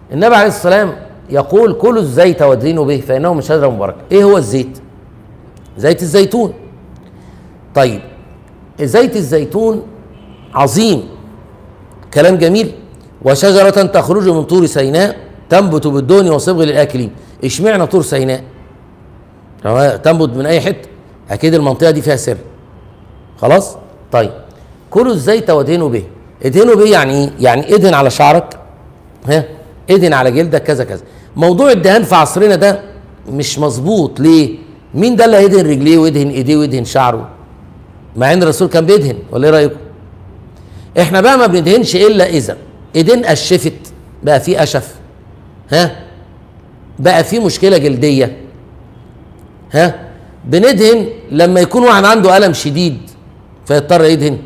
النبي عليه الصلاه والسلام يقول كلوا الزيت وادهنوا به فانه من شجره مباركه ايه هو الزيت زيت الزيتون طيب زيت الزيتون عظيم كلام جميل وشجرة تخرج من طور سيناء تنبت بالدهن وصبغ للآكلين اشمعنى طور سيناء هو تنبت من أي حتة أكيد المنطقة دي فيها سر خلاص طيب كلوا الزيت وادهنوا به ادهنوا به يعني ايه يعني ادهن على شعرك ها ادهن على جلدك كذا كذا موضوع الدهان في عصرنا ده مش مظبوط ليه مين ده اللي هيدهن رجليه ويدهن ايديه ويدهن شعره مع ان الرسول كان بيدهن ولا ايه رايكم احنا بقى ما بندهنش الا اذا ايدين اشفت بقى في اشف ها بقى في مشكله جلديه ها بندهن لما يكون واحد عنده الم شديد فيضطر يدهن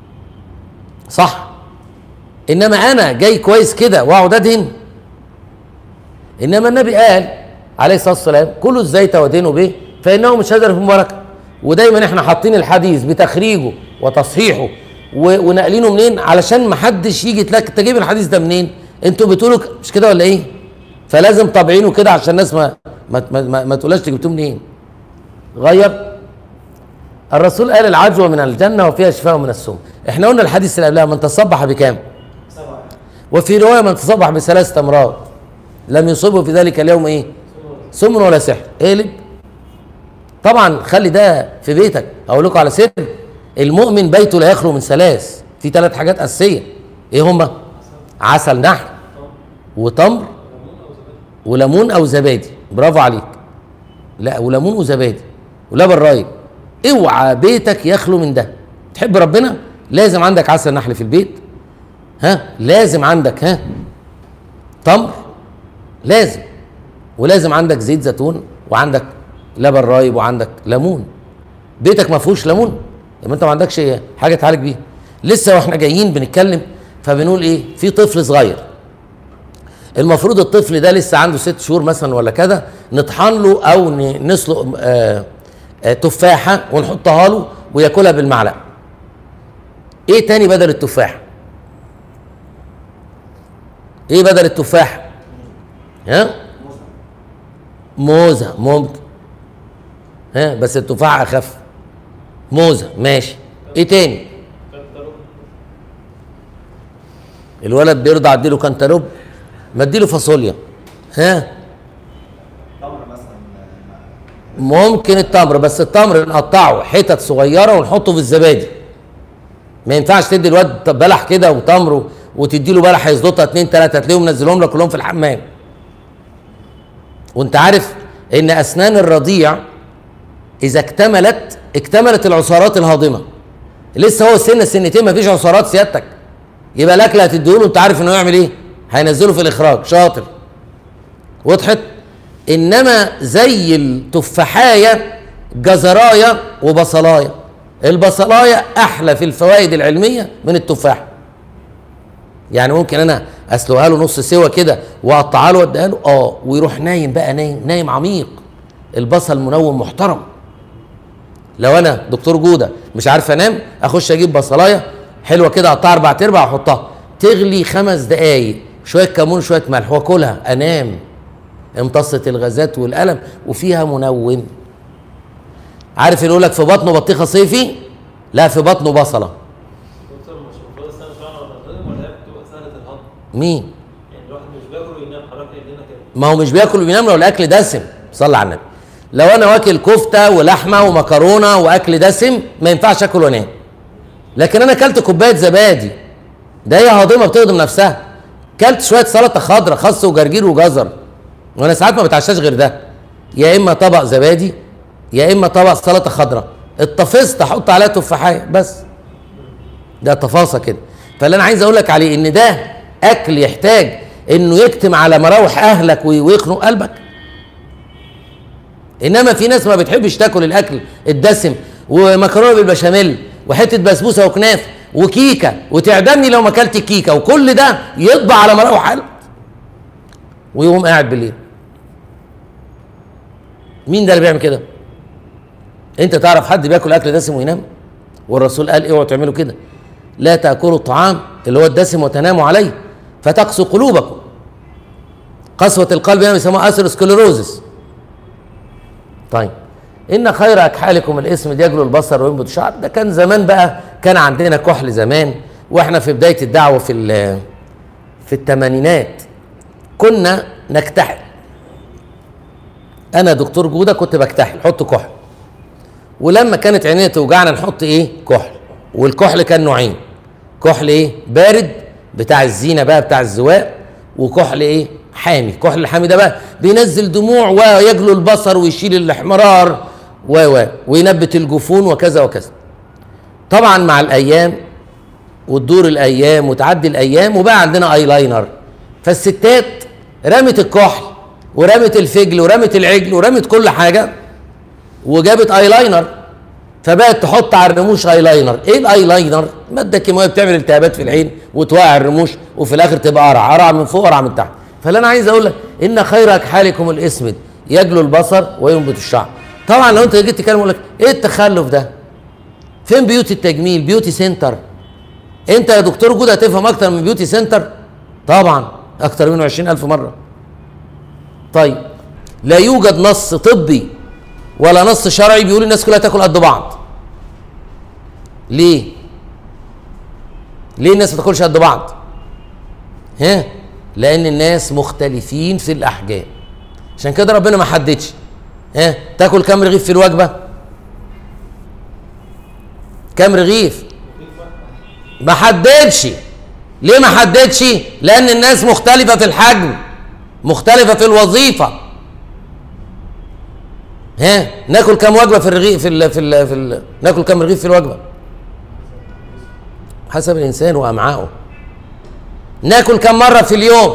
صح انما انا جاي كويس كده واقعد ادهن انما النبي قال عليه الصلاه والسلام كلوا الزيت ودهنوا به فانه من شجره مباركه ودايما احنا حاطين الحديث بتخريجه وتصحيحه و- ونقلينه منين علشان ما حدش يجي تلاقي تجيب الحديث ده منين انتوا بتقولوا ك- مش كده ولا ايه فلازم طابعينه كده عشان الناس ما ما ما, ما, ما تقولهاش جبتوه منين غير الرسول قال العجوه من الجنه وفيها شفاء من السم احنا قلنا الحديث اللي قبلها من تصبح بكام سبعة وفي روايه من تصبح بثلاث تمرات لم يصبه في ذلك اليوم ايه سم ولا سحر اقلب طبعا خلي ده في بيتك اقول لكم على سر المؤمن بيته لا يخلو من ثلاث في ثلاث حاجات اساسيه ايه هما عسل نحل وتمر وليمون او زبادي برافو عليك لا وليمون وزبادي ولبن رايب اوعى بيتك يخلو من ده تحب ربنا لازم عندك عسل نحل في البيت ها لازم عندك ها تمر لازم ولازم عندك زيت زيتون وعندك لبن رايب وعندك ليمون بيتك ما فيهوش ليمون يبقى انت ما عندكش حاجه تعالج بيها لسه واحنا جايين بنتكلم فبنقول ايه في طفل صغير المفروض الطفل ده لسه عنده ست شهور مثلا ولا كده نطحن له او ن- نسلق آه آه تفاحه ونحطها له وياكلها بالمعلقه ايه تاني بدل التفاح ايه بدل التفاح ها موزه ممكن ها بس التفاح اخف موزه ماشي ايه تاني الولد بيرضع اديله كانتالوب ما اديله فاصوليا ها تمر مثلا ممكن التمر بس التمر نقطعه حتت صغيره ونحطه في الزبادي ما ينفعش تدي الواد بلح كده وتمر وتدي له بلح هيظبطها اتنين تلاته هتلاقيهم منزلهم لك كلهم في الحمام وانت عارف ان اسنان الرضيع اذا اكتملت اكتملت العصارات الهاضمه لسه هو سن سنتين ما فيش عصارات سيادتك يبقى الاكل هتديله انت عارف انه يعمل ايه هينزله في الاخراج شاطر وضحت انما زي التفاحايه جزرايه وبصلايه البصلايه احلى في الفوائد العلميه من التفاح يعني ممكن انا اسلقها له نص سوا كده واقطعها له واديها له اه ويروح نايم بقى نايم نايم عميق البصل منوم محترم لو انا دكتور جوده مش عارف انام اخش اجيب بصلايه حلوه كده اقطعها اربع ارباع واحطها تغلي خمس دقايق شويه كمون شويه ملح واكلها انام امتصت الغازات والالم وفيها منوم عارف اللي يقول لك في بطنه بطيخه صيفي لا في بطنه بصله دكتور مش المفروض استنى شويه على الهضم ولا هي بتبقى سهله الهضم؟ مين يعني الواحد مش بياكل وينام حضرتك قايل لنا كده ما هو مش بياكل وبينام لو الاكل دسم صلى على النبي لو انا واكل كفته ولحمه ومكرونه واكل دسم ما ينفعش اكل وانام لكن انا اكلت كوبايه زبادي ده هي هاضمه بتهضم نفسها كلت شويه سلطه خضراء خس وجرجير وجزر وانا ساعات ما بتعشاش غير ده يا اما طبق زبادي يا اما طبق سلطه خضراء اتفصت احط عليها تفاحيه بس ده تفاصيل كده فاللي انا عايز اقول لك عليه ان ده اكل يحتاج انه يكتم على مراوح اهلك وي- ويخنق قلبك انما في ناس ما بتحبش تاكل الاكل الدسم ومكرونه بالبشاميل وحته بسبوسه وكنافه وكيكه وتعدمني لو ما اكلت الكيكه وكل ده يطبع على مراوح قلبك ويقوم قاعد بالليل مين ده اللي بيعمل كده انت تعرف حد بياكل اكل دسم وينام والرسول قال اوعوا تعملوا كده لا تاكلوا الطعام اللي هو الدسم وتناموا عليه فتقسو قلوبكم قسوه القلب هنا بيسموها اثيروسكليروزس طيب ان خير اكحالكم الاسم يجلو البصر وينبت الشعر ده كان زمان بقى كان عندنا كحل زمان واحنا في بدايه الدعوه في ال- في الثمانينات كنا نكتحل انا دكتور جوده كنت بكتحل حط كحل ولما كانت عينينا توجعنا نحط ايه كحل والكحل كان نوعين كحل ايه بارد بتاع الزينه بقى بتاع الزواق وكحل ايه حامي الكحل الحامي ده بقى بينزل دموع ويجلو البصر ويشيل الاحمرار و و وينبت الجفون وكذا وكذا طبعا مع الايام وتدور الايام وتعدي الايام وبقى عندنا ايلاينر فالستات رمت الكحل ورمت الفجل ورمت العجل ورمت كل حاجه وجابت ايلاينر فبقت تحط على الرموش ايلاينر ايه الايلاينر ماده كيماويه بتعمل التهابات في العين وتوقع الرموش وفي الاخر تبقى قرع قرع من فوق قرع من تحت فاللي انا عايز اقول لك ان خير اكحالكم الاسود يجلو البصر وينبت الشعر طبعا لو انت جيت تتكلم يقول لك ايه التخلف ده فين بيوتي التجميل بيوتي سنتر انت يا دكتور جود هتفهم اكتر من بيوتي سنتر طبعا اكتر منه 20000 مره طيب لا يوجد نص طبي ولا نص شرعي بيقول الناس كلها تاكل قد بعض ليه ليه الناس ما تاكلش قد بعض ها لان الناس مختلفين في الاحجام عشان كده ربنا ما حددش ها تاكل كام رغيف في الوجبه كام رغيف ما حددش ليه ما حددش لان الناس مختلفه في الحجم مختلفه في الوظيفه ها ناكل كام وجبه في الرغيف في ال في ال في ال ناكل كام رغيف في الوجبه حسب الانسان وامعائه ناكل كم مره في اليوم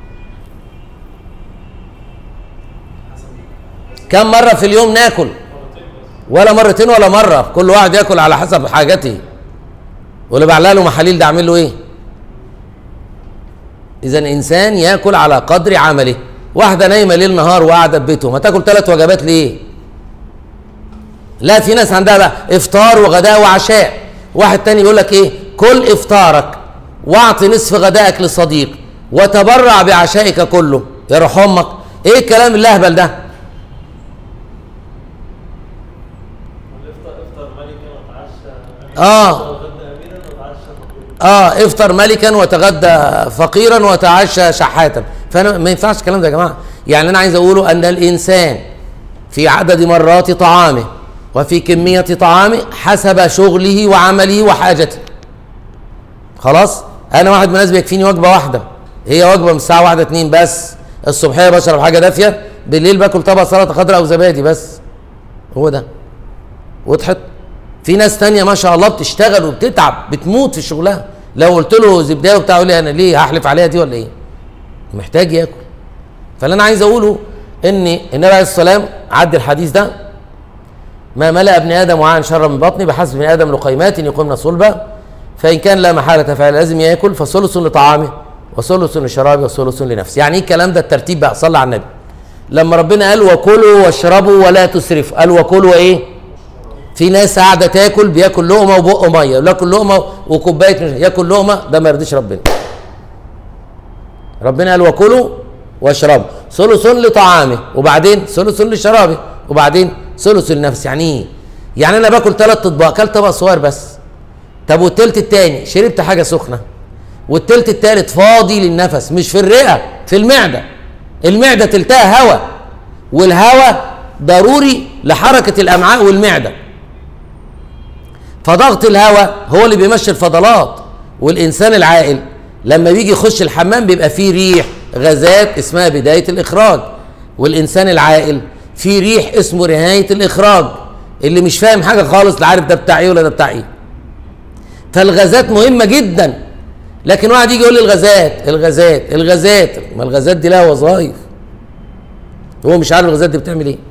كم مره في اليوم ناكل ولا مرتين ولا مره كل واحد ياكل على حسب حاجته واللي بعلها له محاليل ده اعمل له ايه اذا انسان ياكل على قدر عمله واحده نايمه ليل نهار وقاعده في بيته ما تاكل ثلاث وجبات ليه لا في ناس عندها بقى افطار وغداء وعشاء واحد تاني يقول لك ايه كل افطارك واعطي نصف غدائك لصديق وتبرع بعشائك كله يروح امك ايه الكلام اللهبل ده افطر افطر ملكا وتعشى آه. وغدا اميرا وتعشى فقيرا اه افطر ملكا وتغدى فقيرا وتعشى شحاتا فانا ما ينفعش الكلام ده يا جماعه يعني انا عايز اقوله ان الانسان في عدد مرات طعامه وفي كميه طعامه حسب شغله وعمله وحاجته خلاص انا واحد من الناس بيكفيني وجبه واحده هي وجبه من الساعه واحدة اتنين بس الصبحيه بشرب حاجه دافيه بالليل باكل طبق سلطه خضراء او زبادي بس هو ده وضحت في ناس تانية ما شاء الله بتشتغل وبتتعب بتموت في شغلها لو قلت له زبدايه وبتاع يقول لي انا ليه هحلف عليها دي ولا ايه محتاج ياكل فاللي انا عايز اقوله ان النبي عليه الصلاه والسلام عدي الحديث ده ما ملأ ابن ادم وعاء شر من بطني بحسب ابن ادم لقيمات يقمن صلبه فان كان لا محاله فعلا لازم ياكل فثلث لطعامه وثلث لشرابه وثلث لنفسه يعني ايه الكلام ده الترتيب بقى صلى على النبي لما ربنا قال وكلوا واشربوا ولا تسرفوا قال وكلوا ايه في ناس قاعده تاكل بياكل لقمه وبقه ميه بياكل لقمه وكوبايه مش ياكل لقمه ده ما يرضيش ربنا ربنا قال وكلوا واشربوا ثلث لطعامه وبعدين ثلث لشرابه وبعدين ثلث لنفسه يعني ايه يعني انا باكل ثلاث اطباق اكلت طبق صغير بس طب والتلت التاني شربت حاجه سخنه والتلت التالت فاضي للنفس مش في الرئه في المعده المعده تلتها هواء والهواء ضروري لحركه الامعاء والمعده فضغط الهواء هو اللي بيمشي الفضلات والانسان العاقل لما بيجي يخش الحمام بيبقى فيه ريح غازات اسمها بدايه الاخراج والانسان العاقل فيه ريح اسمه نهايه الاخراج اللي مش فاهم حاجه خالص لا عارف ده بتاع ايه ولا ده بتاع ايه فالغازات مهمه جدا لكن واحد يجي يقول لي الغازات الغازات الغازات ما الغازات دي لها وظائف هو مش عارف الغازات دي بتعمل ايه